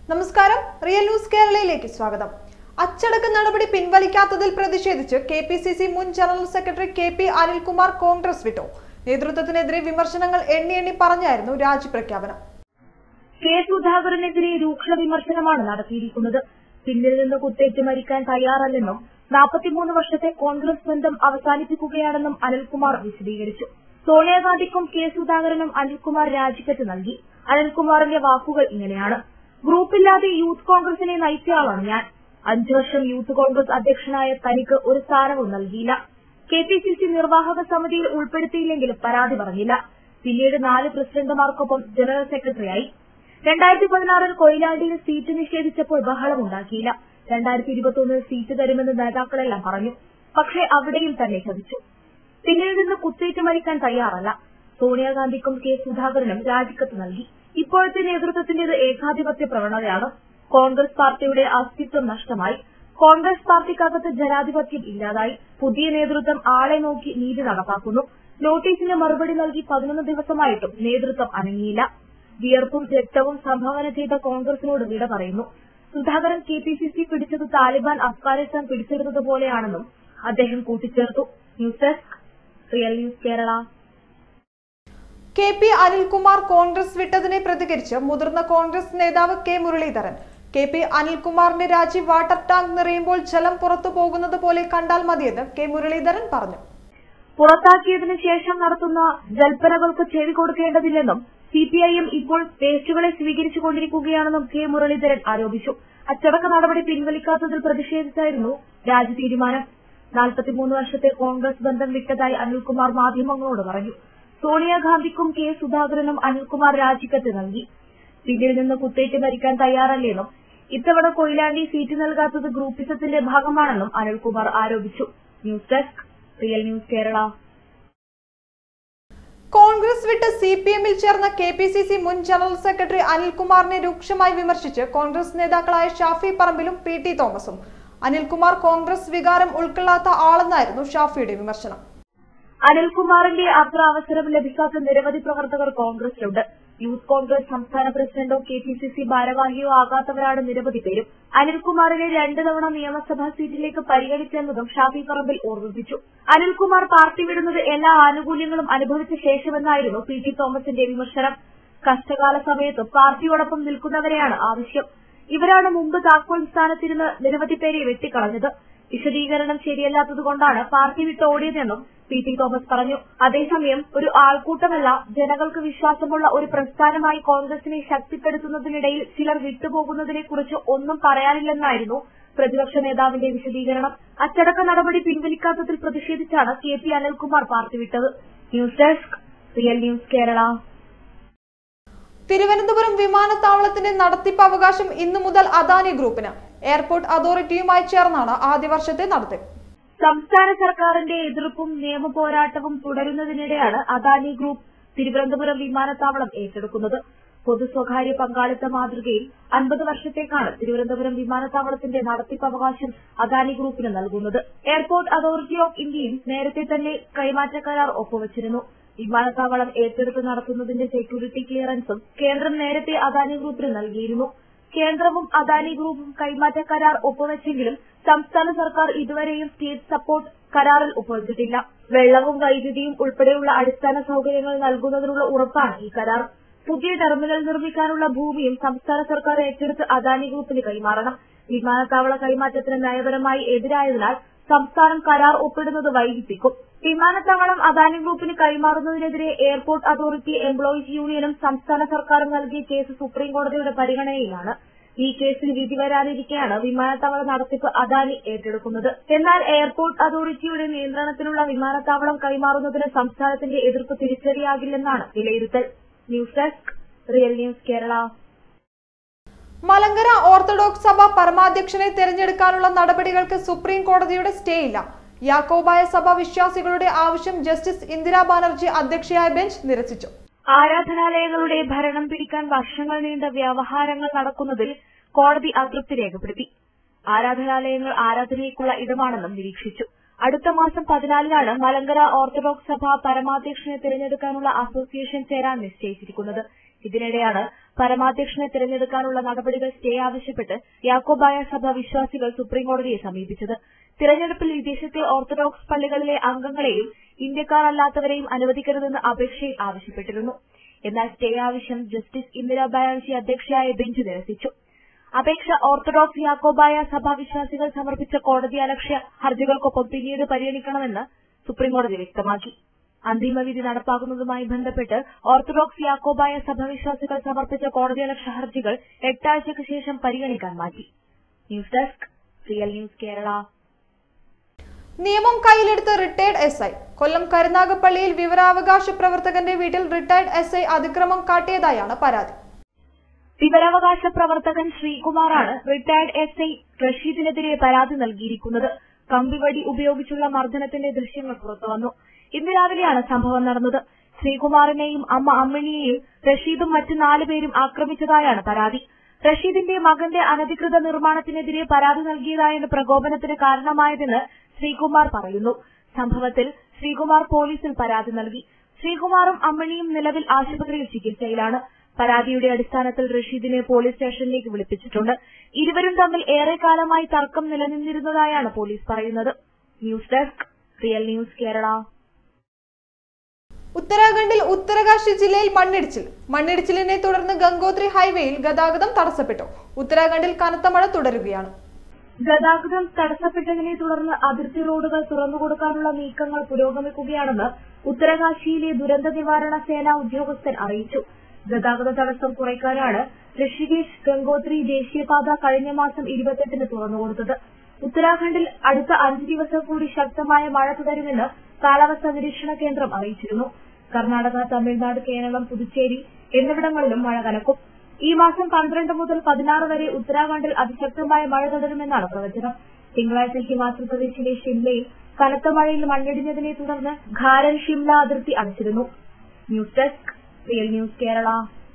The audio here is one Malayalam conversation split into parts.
നമസ്കാരം റിയൽ ന്യൂസ് കേരളയിലേക്ക് സ്വാഗതം അച്ചടക്ക നടപടി പിൻവലിക്കാത്തതിൽ പ്രതിഷേധിച്ച് കെ പി സി സി മുൻ general secretary K P Anilkumar Congress വിട്ടു നേതൃത്വത്തിനെതിരെ വിമർശനങ്ങൾ എണ്ണി എണ്ണി പറഞ്ഞായിരുന്നു രാജിപ്രഖ്യാപനം കെ സുധാകരനെതിരെ രൂക്ഷ വിമർശനമാണ് നടത്തിയിരിക്കുന്നത് പിന്നിൽ നിന്ന് കുത്തേറ്റ് മരിക്കാൻ തയ്യാറല്ലെന്നും നാൽപ്പത്തിമൂന്ന് വർഷത്തെ കോൺഗ്രസ് ബന്ധം അവസാനിപ്പിക്കുകയാണെന്നും അനിൽകുമാർ വിശദീകരിച്ചു സോണിയാഗാന്ധിക്കും കെ സുധാകരനും അനിൽകുമാർ രാജിക്കത്ത് നൽകി അനിൽകുമാറിന്റെ വാക്കുകൾ ഇങ്ങനെയാണ് ഗ്രൂപ്പില്ലാതെ യൂത്ത് കോൺഗ്രസിനെ നയിച്ചയാളാണ് ഞാൻ അഞ്ചു വർഷം യൂത്ത് കോൺഗ്രസ് അധ്യക്ഷനായ തനിക്ക് ഒരു സ്ഥാനവും നൽകിയില്ല കെ പി സി സി നിർവാഹക സമിതിയിൽ ഉൾപ്പെടുത്തിയില്ലെങ്കിലും പരാതി പറഞ്ഞില്ല പിന്നീട് നാല് പ്രസിഡന്റുമാർക്കൊപ്പം ജനറൽ സെക്രട്ടറിയായി രണ്ടായിരത്തി പതിനാറിൽ കൊയിലാണ്ടിയിൽ സീറ്റ് നിഷേധിച്ചപ്പോൾ ബഹളമുണ്ടാക്കിയില്ല രണ്ടായിരത്തി ഇരുപത്തിയൊന്നിൽ സീറ്റ് തരുമെന്ന് നേതാക്കളെല്ലാം പറഞ്ഞു പക്ഷേ അവിടെയും തന്നെ ചതിച്ചു പിന്നിൽ നിന്ന് കുത്തേറ്റ് മരിക്കാൻ തയ്യാറല്ല സോണിയാഗാന്ധിക്കും കെ സുധാകരനും രാജിക്കത്ത് നൽകി ഇപ്പോഴത്തെ നേതൃത്വത്തിന്റേത് ഏകാധിപത്യ പ്രവണതയാണ് കോൺഗ്രസ് പാർട്ടിയുടെ അസ്തിത്വം നഷ്ടമായി കോൺഗ്രസ് പാർട്ടിക്കകത്ത് ജനാധിപത്യം ഇല്ലാതായി പുതിയ നേതൃത്വം ആളെ നോക്കി നീതി നടപ്പാക്കുന്നു നോട്ടീസിന് മറുപടി നൽകി പതിനൊന്ന് ദിവസമായിട്ടും നേതൃത്വം അനങ്ങിയില്ല വിയർപ്പും രക്തവും സംഭാവന ചെയ്ത കോൺഗ്രസിനോട് വിട പറയുന്നു Sudhakaran K P C C പിടിച്ചത് താലിബാൻ അഫ്ഗാനിസ്ഥാൻ പിടിച്ചെടുത്തതുപോലെയാണെന്നും അദ്ദേഹം കൂട്ടിച്ചേർത്തു news desk real news Kerala K P Anilkumar Congress വിട്ടതിനെ പ്രതികരിച്ച് മുതിർന്ന കോൺഗ്രസ് നേതാവ് കെ മുരളീധരൻ കെ പി അനിൽകുമാറിന്റെ രാജി വാട്ടർ ടാങ്ക് നിറയുമ്പോൾ ജലം പുറത്തു പോകുന്നത് പോലെ കണ്ടാൽ മതിയെന്ന് കെ മുരളീധരൻ പറഞ്ഞു പുറത്താക്കിയതിനു ശേഷം നടത്തുന്ന ജൽപ്പനകൾക്ക് ചെവി കൊടുക്കേണ്ടതില്ലെന്നും സിപിഐഎം ഇപ്പോൾ പേസ്റ്റുകളെ സ്വീകരിച്ചുകൊണ്ടിരിക്കുകയാണെന്നും കെ മുരളീധരൻ ആരോപിച്ചു അച്ചടക്ക നടപടി പിൻവലിക്കാത്തതിൽ പ്രതിഷേധിച്ചായിരുന്നു രാജി തീരുമാനം നാൽപ്പത്തിമൂന്ന് വർഷത്തെ കോൺഗ്രസ് ബന്ധം വിട്ടതായി അനിൽകുമാർ മാധ്യമങ്ങളോട് പറഞ്ഞു സോണിയാഗാന്ധിക്കും കെ സുധാകരനും അനിൽകുമാർ രാജിക്കത്ത് നൽകി പിന്നിൽ നിന്ന് കുത്തേറ്റ് മരിക്കാൻ തയ്യാറല്ലേന്നും ഇത്തവണ കൊയിലാണ്ടി സീറ്റ് നൽകാത്തത് ഗ്രൂപ്പിസത്തിന്റെ ഭാഗമാണെന്നും അനിൽകുമാർ ആരോപിച്ചു news desk real news Kerala Congress വിട്ട് സി പി എമ്മിൽ ചേർന്ന കെ പി സി സി മുൻ ജനറൽ സെക്രട്ടറി അനിൽകുമാറിനെ രൂക്ഷമായി വിമർശിച്ച് കോൺഗ്രസ് നേതാക്കളായ ഷാഫി പറമ്പിലും പി ടി തോമസും അനിൽകുമാർ കോൺഗ്രസ് വികാരം ഉൾക്കൊള്ളാത്ത ആളെന്നായിരുന്നു ഷാഫിയുടെ വിമർശനം അനിൽകുമാറിന്റെ അത്ര അവസരം ലഭിക്കാത്ത നിരവധി പ്രവർത്തകർ കോൺഗ്രസിലുണ്ട് യൂത്ത് കോൺഗ്രസ് സംസ്ഥാന പ്രസിഡന്റോ കെ പി സി സി ഭാരവാഹിയോ ആകാത്തവരാണ് നിരവധി പേരും അനിൽകുമാറിനെ രണ്ടു തവണ നിയമസഭാ സീറ്റിലേക്ക് പരിഗണിച്ചെന്നതും ഷാഫി പറമ്പിൽ ഓർമ്മിപ്പിച്ചു അനിൽകുമാർ പാർട്ടി വിടുന്നത് എല്ലാ ആനുകൂല്യങ്ങളും അനുഭവിച്ച ശേഷമെന്നായിരുന്നു പി ടി തോമസിന്റെ വിമർശനം കഷ്ടകാല സമയത്ത് പാർട്ടിയോടൊപ്പം നിൽക്കുന്നവരെയാണ് ആവശ്യം ഇവരാണ് മുമ്പ് താക്കോൽ സ്ഥാനത്തിരുന്ന് നിരവധി പേരെ വെട്ടിക്കളഞ്ഞത് വിശദീകരണം ശരിയല്ലാത്തതുകൊണ്ടാണ് പാർട്ടി വിട്ട് ഓടിയതെന്നും പി ടി തോമസ് പറഞ്ഞു അതേസമയം ഒരു ആൾക്കൂട്ടമല്ല ജനങ്ങൾക്ക് വിശ്വാസമുള്ള ഒരു പ്രസ്ഥാനമായി കോൺഗ്രസിനെ ശക്തിപ്പെടുത്തുന്നതിനിടയിൽ ചിലർ വിട്ടുപോകുന്നതിനെക്കുറിച്ച് ഒന്നും പറയാനില്ലെന്നായിരുന്നു പ്രതിപക്ഷ നേതാവിന്റെ വിശദീകരണം അച്ചടക്ക നടപടി പിൻവലിക്കാത്തതിൽ പ്രതിഷേധിച്ചാണ് കെ പി അനിൽകുമാർ പാർട്ടി വിട്ടത് news desk real news Kerala Thiruvananthapuram വിമാനത്താവളത്തിന്റെ നടത്തിപ്പ് അവകാശം ഇന്നു മുതൽ അദാനി ഗ്രൂപ്പിന് എയർപോർട്ട് അതോറിറ്റിയുമായി ചേർന്നാണ് ആദ്യ വർഷത്തെ നടത്തിപ്പ് സംസ്ഥാന സർക്കാരിന്റെ എതിർപ്പും നിയമ പോരാട്ടവും തുടരുന്നതിനിടെയാണ് അദാനി ഗ്രൂപ്പ് തിരുവനന്തപുരം വിമാനത്താവളം ഏറ്റെടുക്കുന്നത് പൊതു സ്വകാര്യ പങ്കാളിത്ത മാതൃകയിൽ അൻപത് വർഷത്തേക്കാണ് തിരുവനന്തപുരം വിമാനത്താവളത്തിന്റെ നടത്തിപ്പ് അവകാശം അദാനി ഗ്രൂപ്പിന് നൽകുന്നത് എയർപോർട്ട് അതോറിറ്റി ഓഫ് ഇന്ത്യയും നേരത്തെ തന്നെ കൈമാറ്റ കരാർ ഒപ്പുവച്ചിരുന്നു വിമാനത്താവളം ഏറ്റെടുത്ത് നടത്തുന്നതിന്റെ സെക്യൂരിറ്റി ക്ലിയറൻസും കേന്ദ്രം നേരത്തെ അദാനി ഗ്രൂപ്പിന് നൽകിയിരുന്നു കേന്ദ്രവും അദാനി ഗ്രൂപ്പും കൈമാറ്റ കരാർ ഒപ്പുവെച്ചെങ്കിലും സംസ്ഥാന സർക്കാർ ഇതുവരെയും സ്റ്റേറ്റ് സപ്പോർട്ട് കരാറിൽ ഒപ്പുവച്ചിട്ടില്ല വെള്ളവും വൈദ്യുതിയും ഉൾപ്പെടെയുള്ള അടിസ്ഥാന സൌകര്യങ്ങൾ നൽകുന്നതിനുള്ള ഉറപ്പാണ് ഈ കരാർ പുതിയ ടെർമിനൽ നിർമ്മിക്കാനുള്ള ഭൂമിയും സംസ്ഥാന സർക്കാർ ഏറ്റെടുത്ത് അദാനി ഗ്രൂപ്പിന് കൈമാറണം വിമാനത്താവള കൈമാറ്റത്തിന് നയപരമായി എതിരായതിനാൽ സംസ്ഥാനം കരാർ ഒപ്പിടുന്നത് വൈകിപ്പിക്കും വിമാനത്താവളം അദാനി ഗ്രൂപ്പിന് കൈമാറുന്നതിനെതിരെ എയർപോർട്ട് അതോറിറ്റി എംപ്ലോയീസ് യൂണിയനും സംസ്ഥാന സർക്കാരും നൽകിയ കേസ് സുപ്രീംകോടതിയുടെ പരിഗണനയിലാണ് ഈ കേസിൽ വിധി വരാനിരിക്കെയാണ് വിമാനത്താവള നടത്തിപ്പ് അദാനി ഏറ്റെടുക്കുന്നത് എന്നാൽ എയർപോർട്ട് അതോറിറ്റിയുടെ നിയന്ത്രണത്തിലുള്ള വിമാനത്താവളം കൈമാറുന്നതിന് സംസ്ഥാനത്തിന്റെ എതിർപ്പ് തിരിച്ചടിയാകില്ലെന്നാണ് വിലയിരുത്തൽ news desk real news Kerala Malankara orthodox സഭ പരമാധ്യക്ഷനെ തെരഞ്ഞെടുക്കാനുള്ള നടപടികൾക്ക് സുപ്രീം കോടതിയുടെ സ്റ്റേ ഇല്ല യാക്കോബായ സഭ വിശ്വാസികളുടെ ആവശ്യം ജസ്റ്റിസ് ഇന്ദിരാ ബാനർജി അധ്യക്ഷയായ ബെഞ്ച് നിരസിച്ചു ആരാധനാലയങ്ങളുടെ ഭരണം പിടിക്കാൻ വർഷങ്ങൾ നീണ്ട വ്യവഹാരങ്ങൾ നടക്കുന്നതിൽ കോടതി അതൃപ്തി രേഖപ്പെടുത്തി ആരാധനാലയങ്ങൾ ആരാധനയ്ക്കുള്ള ഇടമാണെന്നും നിരീക്ഷിച്ചു അടുത്ത മാസം പതിനാലിനാണ് മലങ്കര ഓർത്തഡോക്സ് സഭ പരമാധ്യക്ഷനെ തിരഞ്ഞെടുക്കാനുള്ള അസോസിയേഷൻ ചേരാൻ നിശ്ചയിച്ചിരിക്കുന്നത് ഇതിനിടെയാണ് പരമാധ്യക്ഷനെ തിരഞ്ഞെടുക്കാനുള്ള നടപടികൾ സ്റ്റേ ആവശ്യപ്പെട്ട് യാക്കോബായ സഭ വിശ്വാസികൾ സുപ്രീംകോടതിയെ സമീപിച്ചത് തിരഞ്ഞെടുപ്പിൽ വിദേശത്തെ ഓർത്തഡോക്സ് പള്ളികളിലെ അംഗങ്ങളെയും ഇന്ത്യക്കാർ അല്ലാത്തവരെയും അനുവദിക്കരുതെന്ന് അപേക്ഷയിൽ ആവശ്യപ്പെട്ടിരുന്നു എന്നാൽ സ്റ്റേ ആവശ്യം ജസ്റ്റിസ് ഇന്ദിര ബാനർജി അധ്യക്ഷയായ ബെഞ്ച് നിരസിച്ചു അപേക്ഷ ഓർത്തഡോക്സ് യാക്കോബായ സഭാ വിശ്വാസികൾ സമർപ്പിച്ച കോടതി അലക്ഷ്യ ഹർജികൾക്കൊപ്പം പിന്നീട് പരിഗണിക്കണമെന്ന് സുപ്രീംകോടതി വ്യക്തമാക്കി അന്തിമവിധി നടപ്പാക്കുന്നതുമായി ബന്ധപ്പെട്ട് ഓർത്തഡോക്സ് യാക്കോബായ സഭ വിശ്വാസികൾ സമർപ്പിച്ച കോടതിയലക്ഷ്യ ഹർജികൾ എട്ടാഴ്ചയ്ക്ക് ശേഷം പരിഗണിക്കാൻ മാറ്റി news desk real news Kerala നിയമം കയ്യിലെടുത്ത് റിട്ടയർഡ് എസ് ഐ കൊല്ലം കരുനാഗപ്പള്ളിയിൽ വിവരാവകാശ പ്രവർത്തകന്റെ വീട്ടിൽ റിട്ടയർഡ് എസ് ഐ അതിക്രമം കാട്ടിയതായാണ് പരാതി വിവരാവകാശ പ്രവർത്തകൻ ശ്രീകുമാറാണ് റിട്ടയർഡ് എസ് ഐ റഷീദിനെതിരെ പരാതി നൽകിയിരിക്കുന്നത് കമ്പിവടി ഉപയോഗിച്ചുള്ള മർദ്ദനത്തിന്റെ ദൃശ്യങ്ങൾ പുറത്തുവന്നു ഇന്ന് രാവിലെയാണ് സംഭവം നടന്നത് ശ്രീകുമാറിനെയും അമ്മ അമ്മിണിയെയും റഷീദും മറ്റ് നാലുപേരും ആക്രമിച്ചതായാണ് പരാതി റഷീദിന്റെ മകന്റെ അനധികൃത നിർമ്മാണത്തിനെതിരെ പരാതി നൽകിയതായാണ് പ്രകോപനത്തിന് കാരണമായതെന്ന് ശ്രീകുമാർ പറയുന്നു സംഭവത്തിൽ ശ്രീകുമാർ പോലീസിൽ പരാതി നൽകി ശ്രീകുമാറും അമ്മിണിയും നിലവിൽ ആശുപത്രിയിൽ ചികിത്സയിലാണ് പരാതിയുടെ അടിസ്ഥാനത്തിൽ റഷീദിനെ പോലീസ് സ്റ്റേഷനിലേക്ക് വിളിപ്പിച്ചിട്ടുണ്ട് ഇരുവരും തമ്മിൽ ഏറെക്കാലമായി തർക്കം നിലനിന്നിരുന്നതായാണ് പോലീസ് പറയുന്നത് news desk real news Kerala ഉത്തരാഖണ്ഡിൽ ഉത്തരകാശി ജില്ലയിൽ മണ്ണിടിച്ചിൽ മണ്ണിടിച്ചിലിനെ തുടർന്ന് ഗംഗോത്രി ഹൈവേയിൽ ഗതാഗതം തടസ്സപ്പെട്ടു ഉത്തരാഖണ്ഡിൽ കനത്ത മഴ തുടരുകയാണ് ഗതാഗതം തടസ്സപ്പെട്ടതിനെ തുടർന്ന് അതിർത്തി റോഡുകൾ തുറന്നുകൊടുക്കാനുള്ള നീക്കങ്ങൾ പുരോഗമിക്കുകയാണെന്ന് ഉത്തരകാശിയിലെ ദുരന്ത നിവാരണ സേന ഉദ്യോഗസ്ഥൻ അറിയിച്ചു ഗതാഗത തടസ്സം കുറയ്ക്കാനാണ് ഋഷികേശ് ഗംഗോത്രി ദേശീയപാത കഴിഞ്ഞ മാസം ഇരുപത്തെട്ടിന് തുറന്നുകൊടുത്തത് ഉത്തരാഖണ്ഡിൽ അടുത്ത അഞ്ച് ദിവസം കൂടി ശക്തമായ മഴ തുടരുമെന്ന് കാലാവസ്ഥാ നിരീക്ഷണ കേന്ദ്രം അറിയിച്ചിരുന്നു കർണാടക തമിഴ്നാട് കേരളം പുതുച്ചേരി എന്നിവിടങ്ങളിലും മഴ കനക്കും ഈ മാസം പന്ത്രണ്ട് മുതൽ പതിനാറ് വരെ ഉത്തരാഖണ്ഡിൽ അതിശക്തമായ മഴ തുടരുമെന്നാണ് പ്രവചനം തിങ്കളാഴ്ച ഹിമാചൽ പ്രദേശിലെ ഷിംലയിൽ കനത്ത മഴയിൽ മണ്ണിടിഞ്ഞതിനെ തുടർന്ന് ഖാരൻ ഷിംല അതിർത്തി അടച്ചിരുന്നു news desk real news Kerala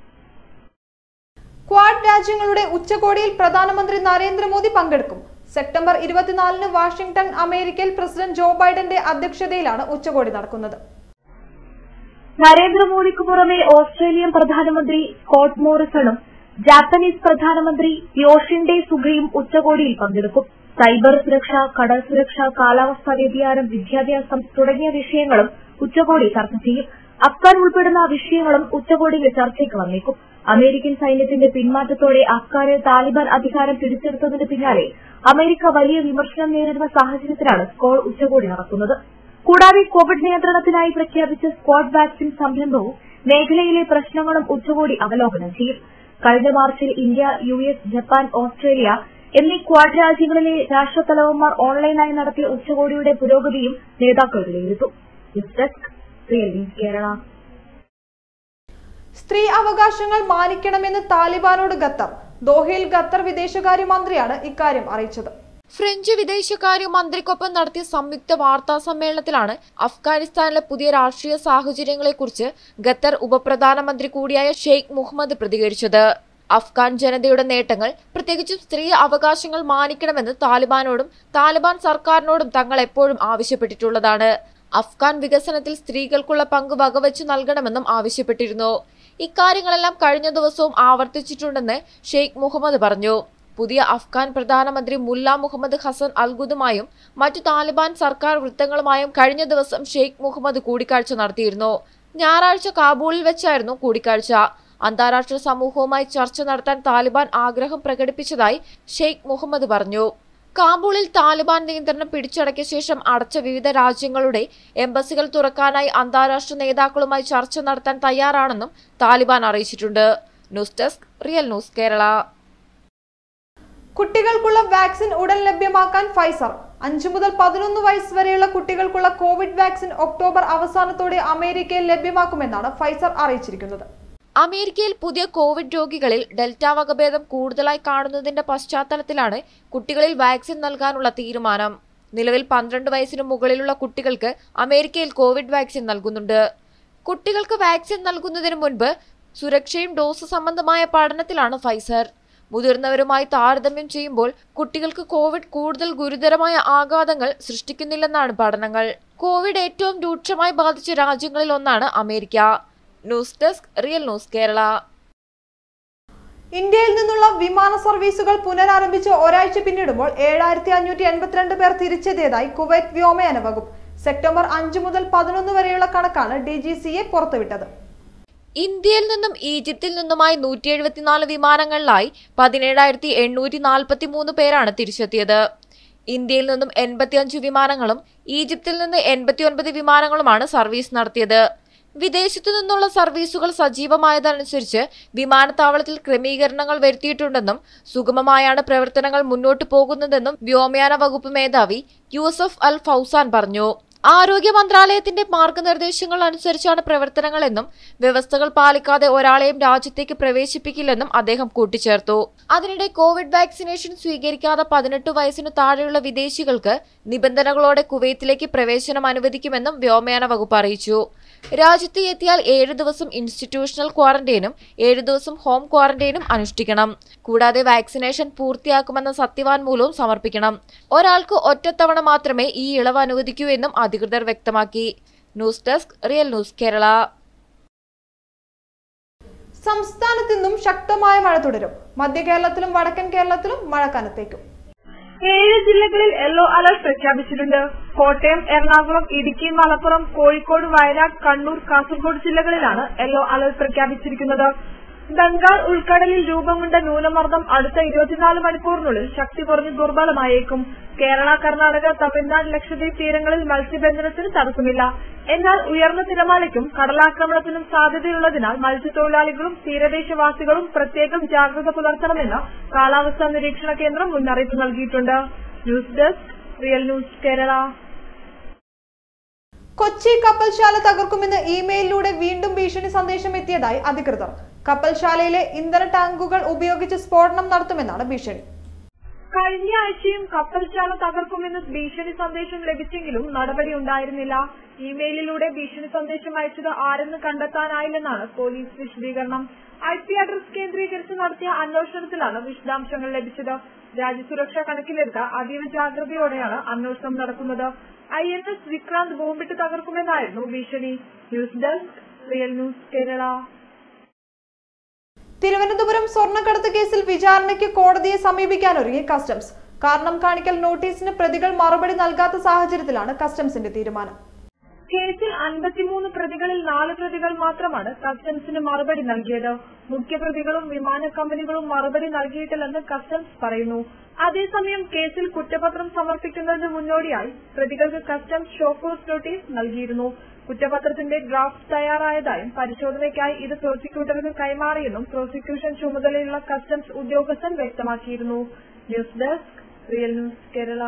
quad രാജ്യങ്ങളുടെ ഉച്ചകോടിയിൽ പ്രധാനമന്ത്രി നരേന്ദ്രമോദി പങ്കെടുക്കും സെപ്റ്റംബർ ഇരുപത്തിനാലിന് വാഷിംഗ്ടൺ അമേരിക്കയിൽ പ്രസിഡന്റ് ജോ ബൈഡന്റെ അധ്യക്ഷതയിലാണ് ഉച്ചകോടി നടക്കുന്നത് നരേന്ദ്രമോദിക്ക് പുറമെ ഓസ്ട്രേലിയൻ പ്രധാനമന്ത്രി സ്കോട്ട് മോറിസണും ജാപ്പനീസ് പ്രധാനമന്ത്രി യോഷിൻഡെ സുഗയും ഉച്ചകോടിയിൽ പങ്കെടുക്കും സൈബർ സുരക്ഷ കടൽ സുരക്ഷ കാലാവസ്ഥാ വ്യതിയാനം വിദ്യാഭ്യാസം തുടങ്ങിയ വിഷയങ്ങളും ഉച്ചകോടി ചർച്ച ചെയ്യും അഫ്ഗാൻ ഉൾപ്പെടുന്ന വിഷയങ്ങളും ഉച്ചകോടിയിൽ ചർച്ചയ്ക്ക് വന്നേക്കും അമേരിക്കൻ സൈന്യത്തിന്റെ പിന്മാറ്റത്തോടെ അഫ്ഗാനിൽ താലിബാൻ അധികാരം പിടിച്ചെടുത്തതിന് പിന്നാലെ അമേരിക്ക വലിയ വിമർശനം നേരിടുന്ന സാഹചര്യത്തിലാണ് സ്കോൾ ഉച്ചകോടി നടക്കുന്നത് കൂടാതെ കോവിഡ് നിയന്ത്രണത്തിനായി പ്രഖ്യാപിച്ച സ്ക്വാഡ് വാക്സിൻ സംരംഭവും മേഖലയിലെ പ്രശ്നങ്ങളും ഉച്ചകോടി അവലോകനം ചെയ്യും കഴിഞ്ഞ മാർച്ചിൽ India U S Japan Australia എന്നീ ക്വാഡ് രാജ്യങ്ങളിലെ രാഷ്ട്രത്തലവന്മാർ ഓൺലൈനായി നടത്തിയ ഉച്ചകോടിയുടെ പുരോഗതിയും നേതാക്കൾ വിലയിരുത്തും news desk real news Kerala സ്ത്രീ അവകാശങ്ങൾ മാനിക്കണമെന്ന് താലിബാനോട് ഖത്തർ ദോഹയിൽ ഖത്തർ വിദേശകാര്യമന്ത്രിയാണ് ഇക്കാര്യം അറിയിച്ചത് ഫ്രഞ്ച് വിദേശകാര്യ മന്ത്രിക്കൊപ്പം നടത്തിയ സംയുക്ത വാർത്താ സമ്മേളനത്തിലാണ് അഫ്ഗാനിസ്ഥാനിലെ പുതിയ രാഷ്ട്രീയ സാഹചര്യങ്ങളെക്കുറിച്ച് ഖത്തർ ഉപപ്രധാനമന്ത്രി കൂടിയായ ഷെയ്ഖ് മുഹമ്മദ് പ്രതികരിച്ചത് അഫ്ഗാൻ ജനതയുടെ നേട്ടങ്ങൾ പ്രത്യേകിച്ചും സ്ത്രീ അവകാശങ്ങൾ മാനിക്കണമെന്ന് താലിബാനോടും താലിബാൻ സർക്കാരിനോടും തങ്ങൾ എപ്പോഴും ആവശ്യപ്പെട്ടിട്ടുള്ളതാണ് അഫ്ഗാൻ വികസനത്തിൽ സ്ത്രീകൾക്കുള്ള പങ്ക് വകവെച്ചു നൽകണമെന്നും ആവശ്യപ്പെട്ടിരുന്നു ഇക്കാര്യങ്ങളെല്ലാം കഴിഞ്ഞ ദിവസവും ആവർത്തിച്ചിട്ടുണ്ടെന്ന് ഷെയ്ഖ് മുഹമ്മദ് പറഞ്ഞു പുതിയ അഫ്ഗാൻ പ്രധാനമന്ത്രി മുല്ല മുഹമ്മദ് ഹസൻ അൽഗുദുമായും മറ്റു താലിബാൻ സർക്കാർ വൃത്തങ്ങളുമായും കഴിഞ്ഞ ദിവസം ഷെയ്ഖ് മുഹമ്മദ് കൂടിക്കാഴ്ച നടത്തിയിരുന്നു ഞായറാഴ്ച കാബൂളിൽ വെച്ചായിരുന്നു കൂടിക്കാഴ്ച അന്താരാഷ്ട്ര സമൂഹവുമായി ചർച്ച നടത്താൻ താലിബാൻ ആഗ്രഹം പ്രകടിപ്പിച്ചതായി ഷെയ്ഖ് മുഹമ്മദ് പറഞ്ഞു കാബൂളിൽ താലിബാൻ നിയന്ത്രണം പിടിച്ചടക്കിയ ശേഷം അടച്ച വിവിധ രാജ്യങ്ങളുടെ എംബസികൾ തുറക്കാനായി അന്താരാഷ്ട്ര നേതാക്കളുമായി ചർച്ച നടത്താൻ തയ്യാറാണെന്നും താലിബാൻ അറിയിച്ചിട്ടുണ്ട് news desk real news Kerala കുട്ടികൾക്കുള്ള വാക്സിൻ ഉടൻ ലഭ്യമാക്കാൻ ഫൈസർ അഞ്ചു മുതൽ പതിനൊന്ന് വയസ്സ് വരെയുള്ള കുട്ടികൾക്കുള്ള കോവിഡ് വാക്സിൻ ഒക്ടോബർ അവസാനത്തോടെ അമേരിക്കയിൽ ലഭ്യമാക്കുമെന്നാണ് ഫൈസർ അറിയിച്ചിരിക്കുന്നത് അമേരിക്കയിൽ പുതിയ കോവിഡ് രോഗികളിൽ ഡെൽറ്റ വകഭേദം കൂടുതലായി കാണുന്നതിന്റെ പശ്ചാത്തലത്തിലാണ് കുട്ടികളിൽ വാക്സിൻ നൽകാനുള്ള തീരുമാനം നിലവിൽ പന്ത്രണ്ട് വയസ്സിന് മുകളിലുള്ള കുട്ടികൾക്ക് അമേരിക്കയിൽ കോവിഡ് വാക്സിൻ നൽകുന്നുണ്ട് കുട്ടികൾക്ക് വാക്സിൻ നൽകുന്നതിന് മുൻപ് സുരക്ഷയും ഡോസ് സംബന്ധമായ പഠനത്തിലാണ് ഫൈസർ മുതിർന്നവരുമായി താരതമ്യം ചെയ്യുമ്പോൾ കുട്ടികൾക്ക് കോവിഡ് കൂടുതൽ ഗുരുതരമായ ആഘാതങ്ങൾ സൃഷ്ടിക്കുന്നില്ലെന്നാണ് പഠനങ്ങൾ കോവിഡ് ഏറ്റവും രൂക്ഷമായി ബാധിച്ച രാജ്യങ്ങളിൽ ഒന്നാണ് America news desk real news Kerala ഇന്ത്യയിൽ നിന്നുള്ള വിമാന സർവീസുകൾ പുനരാരംഭിച്ച് ഒരാഴ്ച പിന്നിടുമ്പോൾ ഏഴായിരത്തി അഞ്ഞൂറ്റി എൺപത്തിരണ്ട് പേർ തിരിച്ചെത്തിയതായി കുവൈറ്റ് വ്യോമയാന വകുപ്പ് സെപ്റ്റംബർ അഞ്ച് മുതൽ പതിനൊന്ന് വരെയുള്ള കണക്കാണ് ഡി ജി സി എ പുറത്തുവിട്ടത് ഇന്ത്യയിൽ നിന്നും ഈജിപ്തിൽ നിന്നുമായി നൂറ്റി എഴുപത്തിനാല് വിമാനങ്ങളിലായി പതിനേഴായിരത്തി എണ്ണൂറ്റി നാൽപ്പത്തി മൂന്ന് പേരാണ് തിരിച്ചെത്തിയത് ഇന്ത്യയിൽ നിന്നും എൺപത്തിയഞ്ച് വിമാനങ്ങളും ഈജിപ്തിൽ നിന്ന് എൺപത്തിയൊൻപത് വിമാനങ്ങളുമാണ് സർവീസ് നടത്തിയത് വിദേശത്തു നിന്നുള്ള സർവീസുകൾ സജീവമായതനുസരിച്ച് വിമാനത്താവളത്തിൽ ക്രമീകരണങ്ങൾ വരുത്തിയിട്ടുണ്ടെന്നും സുഗമമായാണ് പ്രവർത്തനങ്ങൾ മുന്നോട്ടു പോകുന്നതെന്നും വ്യോമയാന വകുപ്പ് മേധാവി യൂസഫ് അൽ ഫൗസാൻ പറഞ്ഞു ആരോഗ്യ മന്ത്രാലയത്തിന്റെ മാർഗനിർദ്ദേശങ്ങൾ അനുസരിച്ചാണ് പ്രവർത്തനങ്ങളെന്നും വ്യവസ്ഥകൾ പാലിക്കാതെ ഒരാളെയും രാജ്യത്തേക്ക് പ്രവേശിപ്പിക്കില്ലെന്നും അദ്ദേഹം കൂട്ടിച്ചേർത്തു അതിനിടെ കോവിഡ് വാക്സിനേഷൻ സ്വീകരിക്കാതെ പതിനെട്ട് വയസ്സിന് താഴെയുള്ള വിദേശികൾക്ക് നിബന്ധനകളോടെ കുവൈത്തിലേക്ക് പ്രവേശനം അനുവദിക്കുമെന്നും വ്യോമയാന വകുപ്പ് അറിയിച്ചു രാജ്യത്ത് എത്തിയാൽ ഏഴ് ദിവസം ഇൻസ്റ്റിറ്റ്യൂഷണൽ ക്വാറന്റൈനും ഏഴ് ദിവസം ഹോം ക്വാറന്റൈനും അനുഷ്ഠിക്കണം കൂടാതെ വാക്സിനേഷൻ പൂർത്തിയാക്കുമെന്ന സത്യവാൻമൂലവും സമർപ്പിക്കണം ഒരാൾക്ക് ഒറ്റത്തവണ മാത്രമേ ഈ ഇളവ് അനുവദിക്കൂ എന്നും അധികൃതർ വ്യക്തമാക്കി news desk real news Kerala സംസ്ഥാനത്ത് ഇന്നും ശക്തമായ മഴ തുടരും മധ്യ കേരളത്തിലും വടക്കൻ കേരളത്തിലും മഴ കനത്തേക്കും ഏഴ് ജില്ലകളിൽ യെല്ലോ അലർട്ട് പ്രഖ്യാപിച്ചിട്ടുണ്ട് കോട്ടയം എറണാകുളം ഇടുക്കി മലപ്പുറം കോഴിക്കോട് വയനാട് കണ്ണൂർ കാസർഗോഡ് ജില്ലകളിലാണ് യെല്ലോ അലർട്ട് പ്രഖ്യാപിച്ചിരിക്കുന്നത് ബംഗാൾ ഉൾക്കടലിൽ രൂപം കൊണ്ട ന്യൂനമർദ്ദം അടുത്ത ഇരുപത്തിനാല് മണിക്കൂറിനുള്ളിൽ ശക്തി കുറഞ്ഞ് ദുർബലമായേക്കും കേരള കർണാടക തമിഴ്നാട് ലക്ഷദ്വീപ് തീരങ്ങളിൽ മത്സ്യബന്ധനത്തിന് തടസ്സമില്ല എന്നാൽ ഉയർന്ന തിരമാലയ്ക്കും കടലാക്രമണത്തിനും സാധ്യതയുള്ളതിനാൽ മത്സ്യത്തൊഴിലാളികളും തീരദേശവാസികളും പ്രത്യേകം ജാഗ്രത പുലർത്തണമെന്ന് കാലാവസ്ഥാ നിരീക്ഷണ കേന്ദ്രം മുന്നറിയിപ്പ് നൽകിയിട്ടുണ്ട് news desk real news Kerala Kochi കപ്പൽശാല തകർക്കുമെന്ന് ഇമെയിലിലൂടെ വീണ്ടും ഭീഷണി സന്ദേശം എത്തിയതായി അധികൃതർ കപ്പൽശാലയിലെ ഇന്ധന ടാങ്കുകൾ ഉപയോഗിച്ച് സ്ഫോടനം നടത്തുമെന്നാണ് ഭീഷണി കഴിഞ്ഞ ആഴ്ചയും കപ്പൽശാല തകർക്കുമെന്ന് ഭീഷണി സന്ദേശം ലഭിച്ചെങ്കിലും നടപടി ഉണ്ടായിരുന്നില്ല ഇമെയിലിലൂടെ ഭീഷണി സന്ദേശം അയച്ചത് ആരെന്ന് കണ്ടെത്താനായില്ലെന്നാണ് പോലീസ് വിശദീകരണം ഐ പി അഡ്രസ് കേന്ദ്രീകരിച്ച് നടത്തിയ അന്വേഷണത്തിലാണ് വിശദാംശങ്ങൾ ലഭിച്ചത് രാജ്യസുരക്ഷ കണക്കിലെടുത്ത അതീവ ജാഗ്രതയോടെയാണ് അന്വേഷണം നടക്കുന്നത് ഐ എൻ എസ് വിക്രാന്ത് ബോംബിട്ട് തകർക്കുമെന്നായിരുന്നു ഭീഷണി news desk real news Kerala Thiruvananthapuram സ്വർണ്ണക്കടത്ത് കേസിൽ വിചാരണയ്ക്ക് കോടതിയെ സമീപിക്കാനൊരുങ്ങി കസ്റ്റംസ് കാരണം കാണിക്കൽ നോട്ടീസിന് പ്രതികൾ മറുപടി നൽകാത്ത സാഹചര്യത്തിലാണ് കസ്റ്റംസിന്റെ തീരുമാനം കേസിൽ അൻപത്തിമൂന്ന് പ്രതികളിൽ നാല് പ്രതികൾ മാത്രമാണ് കസ്റ്റംസിന് മറുപടി നൽകിയത് മുഖ്യപ്രതികളും വിമാന കമ്പനികളും മറുപടി നൽകിയിട്ടില്ലെന്ന് കസ്റ്റംസ് പറയുന്നു അതേസമയം കേസിൽ കുറ്റപത്രം സമർപ്പിക്കുന്നതിന് മുന്നോടിയായി പ്രതികൾക്ക് കസ്റ്റംസ് ഷോക്കോസ് നോട്ടീസ് നൽകിയിരുന്നു കുറ്റപത്രത്തിന്റെ ഡ്രാഫ്റ്റ് തയ്യാറായതായും പരിശോധനയ്ക്കായി ഇത് പ്രോസിക്യൂട്ടറിന് കൈമാറിയെന്നും പ്രോസിക്യൂഷൻ ചുമതലയുള്ള കസ്റ്റംസ് ഉദ്യോഗസ്ഥൻ വ്യക്തമാക്കിയിരുന്നു news desk real news Kerala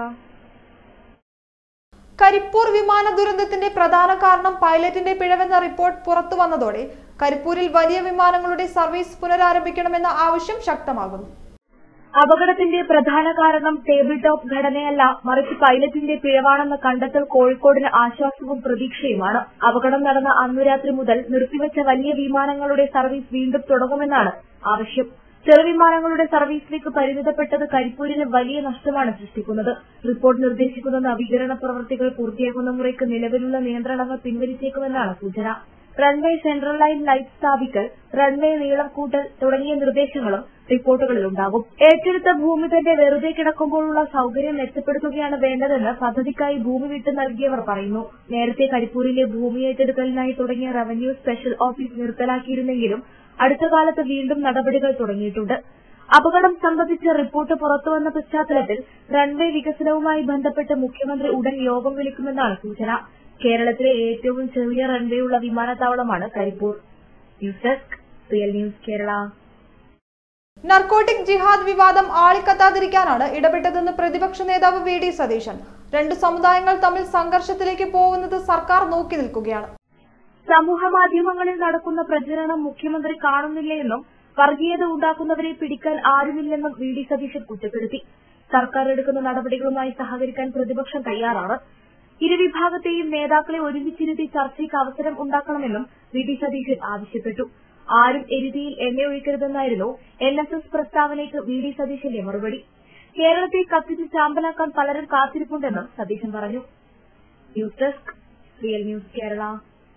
Karipur വിമാന ദുരന്തത്തിന്റെ പ്രധാന കാരണം പൈലറ്റിന്റെ പിഴവെന്ന റിപ്പോർട്ട് പുറത്തു വന്നതോടെ കരിപ്പൂരിൽ വലിയ വിമാനങ്ങളുടെ സർവീസ് പുനരാരംഭിക്കണമെന്ന ആവശ്യം ശക്തമാകുന്നു അപകടത്തിന്റെ പ്രധാന കാരണം ടേബിൾ ടോപ്പ് ഘടനയല്ല മറിച്ച് പൈലറ്റിന്റെ പിഴവാണെന്ന കണ്ടെത്തൽ കോഴിക്കോടിന് ആശ്വാസവും പ്രതീക്ഷയുമാണ് അപകടം നടന്ന അന്നു രാത്രി മുതൽ നിർത്തിവച്ച വലിയ വിമാനങ്ങളുടെ സർവീസ് വീണ്ടും തുടങ്ങുമെന്നാണ് ആവശ്യം ചെറുവിമാനങ്ങളുടെ സർവീസിലേക്ക് പരിമിതപ്പെട്ടത് കരിപ്പൂരിന് വലിയ നഷ്ടമാണ് സൃഷ്ടിക്കുന്നത് റിപ്പോർട്ട് നിർദ്ദേശിക്കുന്ന നവീകരണ പ്രവൃത്തികൾ പൂർത്തിയാക്കുന്ന മുറയ്ക്ക് നിലവിലുള്ള നിയന്ത്രണങ്ങൾ പിൻവലിച്ചേക്കുമെന്നാണ് സൂചന റൺവേ സെൻട്രൽ ലൈൻ ലൈറ്റ് സ്ഥാപിക്കൽ റൺവേ നീളം കൂട്ടൽ തുടങ്ങിയ നിർദ്ദേശങ്ങളും റിപ്പോർട്ടുകളിലുണ്ടാകും ഏറ്റെടുത്ത ഭൂമി തന്നെ വെറുതെ കിടക്കുമ്പോഴുള്ള സൌകര്യം മെച്ചപ്പെടുത്തുകയാണ് വേണ്ടതെന്ന് പദ്ധതിക്കായി ഭൂമി വിട്ടു നൽകിയവർ പറയുന്നു നേരത്തെ കരിപ്പൂരിലെ ഭൂമി ഏറ്റെടുക്കലിനായി തുടങ്ങിയ റവന്യൂ സ്പെഷ്യൽ ഓഫീസ് നിർത്തലാക്കിയിരുന്നെങ്കിലും അടുത്ത കാലത്ത് വീണ്ടും നടപടികൾ തുടങ്ങിയിട്ടുണ്ട് അപകടം സംബന്ധിച്ച റിപ്പോർട്ട് പുറത്തുവന്ന പശ്ചാത്തലത്തിൽ റൺവേ വികസനവുമായി ബന്ധപ്പെട്ട് മുഖ്യമന്ത്രി ഉടൻ യോഗം വിളിക്കുമെന്നാണ് സൂചന കേരളത്തിലെ ഏറ്റവും ചെറിയ റൺവേ ഉള്ള വിമാനത്താവളമാണ് Karipur news desk real news Kerala narcotic ജിഹാദ് വിവാദം ആളിക്കത്താതിരിക്കാനാണ് ഇടപെട്ടതെന്ന് പ്രതിപക്ഷ നേതാവ് വി ഡി സതീശൻ രണ്ട് സമുദായങ്ങൾ തമ്മിൽ സംഘർഷത്തിലേക്ക് പോകുന്നത് സർക്കാർ നോക്കി നിൽക്കുകയാണ് സമൂഹ മാധ്യമങ്ങളിൽ നടക്കുന്ന പ്രചരണം മുഖ്യമന്ത്രി കാണുന്നില്ലെന്നും വർഗീയത ഉണ്ടാക്കുന്നവരെ പിടിക്കാൻ ആരുമില്ലെന്നും വി ഡി സതീശൻ കുറ്റപ്പെടുത്തി സർക്കാർ എടുക്കുന്ന നടപടികളുമായി സഹകരിക്കാൻ പ്രതിപക്ഷം തയ്യാറാണ് ഇരുവിഭാഗത്തെയും നേതാക്കളെ ഒരുമിച്ചിരുത്തി ചർച്ചയ്ക്ക് അവസരം ഉണ്ടാക്കണമെന്നും വി ഡി സതീശൻ ആവശ്യപ്പെട്ടു ആരും എരുതിയിൽ എണ്ണയൊഴിക്കരുതെന്നായിരുന്നു എൻ എസ് എസ് പ്രസ്താവനയ്ക്ക് വി ഡി സതീശന്റെ മറുപടി കേരളത്തെ കത്തിച്ച് ചാമ്പലാക്കാൻ പലരും കാത്തിരിപ്പുണ്ടെന്നും സതീശൻ പറഞ്ഞു news desk real news Kerala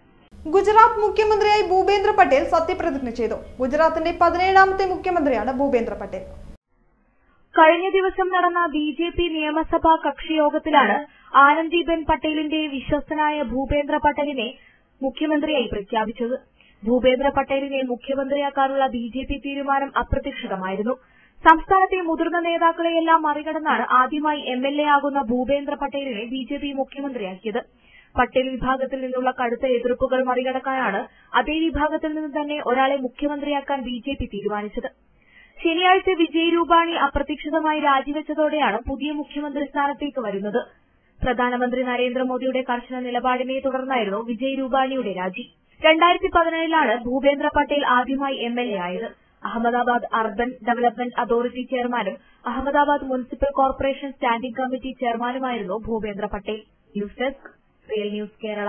Gujarat മുഖ്യമന്ത്രിയായി ഭൂപേന്ദ്ര പട്ടേൽ സത്യപ്രതിജ്ഞ ചെയ്തു ഗുജറാത്തിന്റെ പതിനേഴാമത്തെ മുഖ്യമന്ത്രിയാണ് ഭൂപേന്ദ്ര പട്ടേൽ കഴിഞ്ഞ ദിവസം നടന്ന ബി ജെ പി നിയമസഭാ കക്ഷിയോഗത്തിലാണ് ആനന്ദിബെൻ പട്ടേലിന്റെ വിശ്വസ്തനായ ഭൂപേന്ദ്ര പട്ടേലിനെ മുഖ്യമന്ത്രിയായി പ്രഖ്യാപിച്ചത് ഭൂപേന്ദ്ര പട്ടേലിനെ മുഖ്യമന്ത്രിയാക്കാനുള്ള ബി ജെ പി തീരുമാനം അപ്രതീക്ഷിതമായിരുന്നു സംസ്ഥാനത്തെ മുതിർന്ന നേതാക്കളെയെല്ലാം മറികടന്നാണ് ആദ്യമായി എം എൽ എ ആകുന്ന ഭൂപേന്ദ്ര പട്ടേലിനെ ബി ജെ പി മുഖ്യമന്ത്രിയാക്കിയത് പട്ടേൽ വിഭാഗത്തിൽ നിന്നുള്ള കടുത്ത എതിർപ്പുകൾ മറികടക്കാനാണ് അതേ വിഭാഗത്തിൽ നിന്ന് തന്നെ ഒരാളെ മുഖ്യമന്ത്രിയാക്കാൻ ബി ജെ പി തീരുമാനിച്ചത് ശനിയാഴ്ച വിജയ് രൂപാണി അപ്രതീക്ഷിതമായി രാജിവെച്ചതോടെയാണ് പുതിയ മുഖ്യമന്ത്രി സ്ഥാനത്തേക്ക് വരുന്നത് പ്രധാനമന്ത്രി നരേന്ദ്രമോദിയുടെ കർശന നിലപാടിനെ തുടർന്നായിരുന്നു വിജയ് രൂപാണിയുടെ രാജി രണ്ടായിരത്തി പതിനേഴിലാണ് ഭൂപേന്ദ്ര പട്ടേൽ ആദ്യമായി എം എൽ എ ആയത് അഹമ്മദാബാദ് അർബൻ ഡെവലപ്മെന്റ് അതോറിറ്റി ചെയർമാനും Ahmedabad municipal corporation standing committee ചെയർമാനുമായിരുന്നു Bhupendra Patel news desk real news Kerala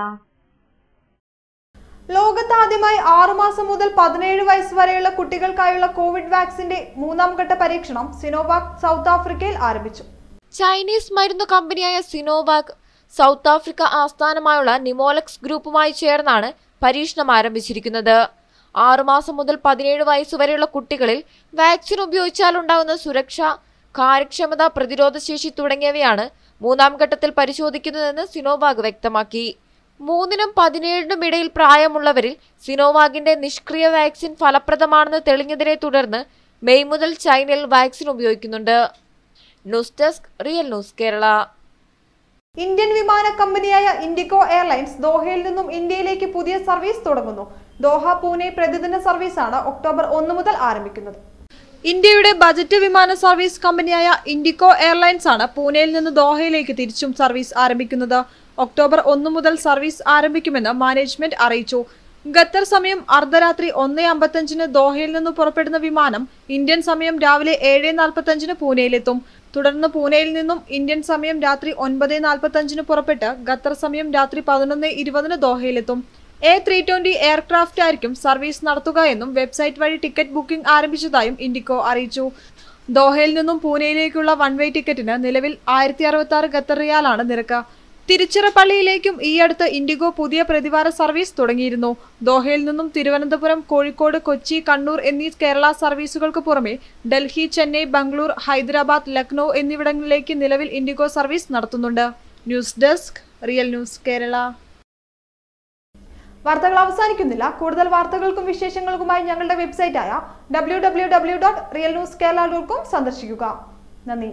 ലോകത്ത് ആദ്യമായി ആറുമാസം മുതൽ പതിനേഴ് വയസ്സ് വരെയുള്ള കുട്ടികൾക്കായുള്ള കോവിഡ് വാക്സിന്റെ മൂന്നാം ഘട്ട പരീക്ഷണം സിനോവാക് സൗത്ത് ആഫ്രിക്കയിൽ ആരംഭിച്ചു ചൈനീസ് മരുന്ന് കമ്പനിയായ സിനോവാക് സൗത്ത് ആഫ്രിക്ക ആസ്ഥാനമായുള്ള നിമോലക്സ് ഗ്രൂപ്പുമായി ചേർന്നാണ് പരീക്ഷണം ആരംഭിച്ചിരിക്കുന്നത് ആറുമാസം മുതൽ പതിനേഴ് വയസ്സുവരെയുള്ള കുട്ടികളിൽ വാക്സിൻ ഉപയോഗിച്ചാൽ ഉണ്ടാകുന്ന സുരക്ഷ കാര്യക്ഷമത പ്രതിരോധശേഷി തുടങ്ങിയവയാണ് മൂന്നാം ഘട്ടത്തിൽ പരിശോധിക്കുന്നതെന്ന് സിനോവാഗ് വ്യക്തമാക്കി മൂന്നിനും പതിനേഴിനും ഇടയിൽ പ്രായമുള്ളവരിൽ സിനോവാഗിന്റെ നിഷ്ക്രിയ വാക്സിൻ ഫലപ്രദമാണെന്ന് തെളിഞ്ഞതിനെ തുടർന്ന് മെയ് മുതൽ ചൈനയിൽ വാക്സിൻ ഉപയോഗിക്കുന്നുണ്ട് news desk real news Kerala Indian വിമാന കമ്പനിയായ ഇൻഡിഗോ എയർലൈൻസ് ദോഹയിൽ നിന്നും ഇന്ത്യയിലേക്ക് പുതിയ സർവീസ് തുടങ്ങുന്നു ദോഹ പൂനെ പ്രതിദിന സർവീസാണ് ഒക്ടോബർ ഒന്ന് മുതൽ ആരംഭിക്കുന്നത് ഇന്ത്യയുടെ ബജറ്റ് വിമാന സർവീസ് കമ്പനിയായ ഇൻഡിഗോ എയർലൈൻസ് ആണ് പൂനെയിൽ നിന്ന് ദോഹയിലേക്ക് തിരിച്ചും സർവീസ് ആരംഭിക്കുന്നത് ഒക്ടോബർ ഒന്ന് മുതൽ സർവീസ് ആരംഭിക്കുമെന്ന് മാനേജ്മെന്റ് അറിയിച്ചു ഖത്തർ സമയം അർദ്ധരാത്രി ഒന്ന് അമ്പത്തഞ്ചിന് ദോഹയിൽ നിന്ന് പുറപ്പെടുന്ന വിമാനം ഇന്ത്യൻ സമയം രാവിലെ ഏഴ് നാൽപ്പത്തഞ്ചിന് പൂനെയിലെത്തും തുടർന്ന് പൂനെയിൽ നിന്നും ഇന്ത്യൻ സമയം രാത്രി ഒൻപത് നാൽപ്പത്തഞ്ചിന് പുറപ്പെട്ട് ഖത്തർ സമയം രാത്രി പതിനൊന്ന് ഇരുപതിന് ദോഹയിലെത്തും എ ത്രീ ട്വന്റി എയർക്രാഫ്റ്റ് ആയിരിക്കും സർവീസ് നടത്തുക എന്നും വെബ്സൈറ്റ് വഴി ടിക്കറ്റ് ബുക്കിംഗ് ആരംഭിച്ചതായും ഇൻഡിഗോ അറിയിച്ചു ദോഹയിൽ നിന്നും പൂനെയിലേക്കുള്ള വൺ വേ ടിക്കറ്റിന് നിലവിൽ ആയിരത്തി അറുപത്തി ആറ് ഖത്തർ റിയാലാണ് നിരക്ക് തിരുച്ചിറപ്പള്ളിയിലേക്കും ഈ അടുത്ത് ഇൻഡിഗോ പുതിയ പ്രതിവാര സർവീസ് തുടങ്ങിയിരുന്നു ദോഹയിൽ നിന്നും തിരുവനന്തപുരം കോഴിക്കോട് കൊച്ചി കണ്ണൂർ എന്നീ കേരള സർവീസുകൾക്ക് പുറമെ ഡൽഹി ചെന്നൈ ബംഗളൂർ ഹൈദരാബാദ് ലക്നൌ എന്നിവിടങ്ങളിലേക്ക് നിലവിൽ ഇൻഡിഗോ സർവീസ് നടത്തുന്നുണ്ട് news desk real news Kerala വാർത്തകൾ അവസാനിക്കുന്നില്ല കൂടുതൽ വാർത്തകൾക്കും വിശേഷങ്ങൾക്കുമായി ഞങ്ങളുടെ വെബ്സൈറ്റായ W W W dot real news Kerala dot com സന്ദർശിക്കുക നന്ദി